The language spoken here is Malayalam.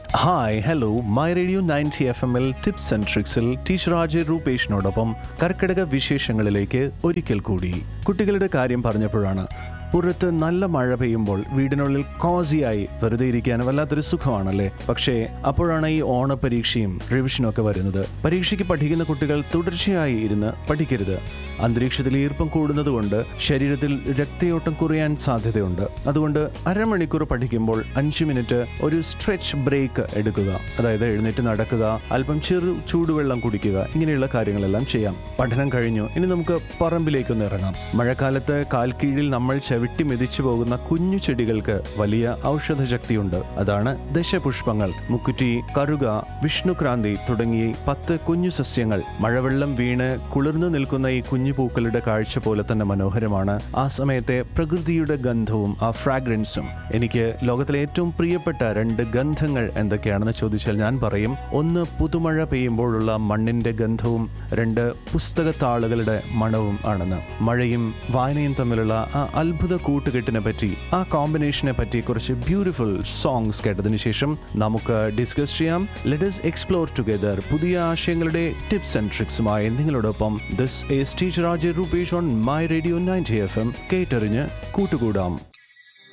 hi hello my radio ninety F എമ്മിൽ ടിപ്സ് ആൻഡ് ട്രിക്സിൽ ടീച്ചർ ആജയ് രൂപേഷിനോടൊപ്പം കർക്കിടക വിശേഷങ്ങളിലേക്ക് ഒരിക്കൽ കൂടി കുട്ടികളുടെ കാര്യം പറഞ്ഞപ്പോഴാണ് പുറത്ത് നല്ല മഴ പെയ്യുമ്പോൾ വീടിനുള്ളിൽ കോസിയായി വെറുതെ ഇരിക്കാൻ വല്ലാത്തൊരു സുഖമാണല്ലേ പക്ഷേ അപ്പോഴാണ് ഈ ഓണപരീക്ഷയും റിവിഷനും ഒക്കെ വരുന്നത് പരീക്ഷയ്ക്ക് പഠിക്കുന്ന കുട്ടികൾ തുടർച്ചയായി ഇരുന്ന് പഠിക്കരുത് അന്തരീക്ഷത്തിൽ ഈർപ്പം കൂടുന്നതുകൊണ്ട് ശരീരത്തിൽ രക്തയോട്ടം കുറയാൻ സാധ്യതയുണ്ട് അതുകൊണ്ട് അരമണിക്കൂർ പഠിക്കുമ്പോൾ അഞ്ച് മിനിറ്റ് ഒരു സ്ട്രെച്ച് ബ്രേക്ക് എടുക്കുക അതായത് എഴുന്നേറ്റ് നടക്കുക അല്പം ചെറു ചൂടുവെള്ളം കുടിക്കുക ഇങ്ങനെയുള്ള കാര്യങ്ങളെല്ലാം ചെയ്യാം പഠനം കഴിഞ്ഞു ഇനി നമുക്ക് പറമ്പിലേക്കൊന്ന് ഇറങ്ങാം മഴക്കാലത്ത് കാൽക്കീഴിൽ നമ്മൾ ചവിട്ടി മെതിച്ചു പോകുന്ന കുഞ്ഞു ചെടികൾക്ക് വലിയ ഔഷധ ശക്തിയുണ്ട് അതാണ് ദശപുഷ്പങ്ങൾ മുക്കുറ്റി കറുക വിഷ്ണുക്രാന്തി തുടങ്ങി പത്ത് കുഞ്ഞു സസ്യങ്ങൾ മഴവെള്ളം വീണ് കുളിർന്നു നിൽക്കുന്ന ഈ കുഞ്ഞു പൂക്കളുടെ കാഴ്ച പോലെ തന്നെ മനോഹരമാണ് ആ സമയത്തെ പ്രകൃതിയുടെ ഗന്ധവും ആ ഫ്രാഗ്രൻസും എനിക്ക് ലോകത്തിലെ ഏറ്റവും പ്രിയപ്പെട്ട രണ്ട് ഗന്ധങ്ങൾ എന്തൊക്കെയാണെന്ന് ചോദിച്ചാൽ ഞാൻ പറയും ഒന്ന് പുതുമഴ പെയ്യുമ്പോഴുള്ള മണ്ണിന്റെ ഗന്ധവും രണ്ട് പുസ്തകത്താളുകളുടെ മണവും ആണെന്ന് മഴയും വായനയും തമ്മിലുള്ള ആ അത്ഭുത കൂട്ടുകെട്ടിനെ പറ്റി ആ കോമ്പിനേഷനെ പറ്റി കുറച്ച് ബ്യൂട്ടിഫുൾ സോങ്സ് കേട്ടതിന് ശേഷം നമുക്ക് ഡിസ്കസ് ചെയ്യാം ലെറ്റസ് എക്സ്പ്ലോർ ടുഗെദർ പുതിയ ആശയങ്ങളുടെ ടിപ്സ് ആൻഡ് ട്രിക്സുമായി നിങ്ങളോടൊപ്പം this is teacher Ajay Rupesh on my radio ninety F M കേട്ടറിഞ്ഞ് കൂട്ടുകൂടാം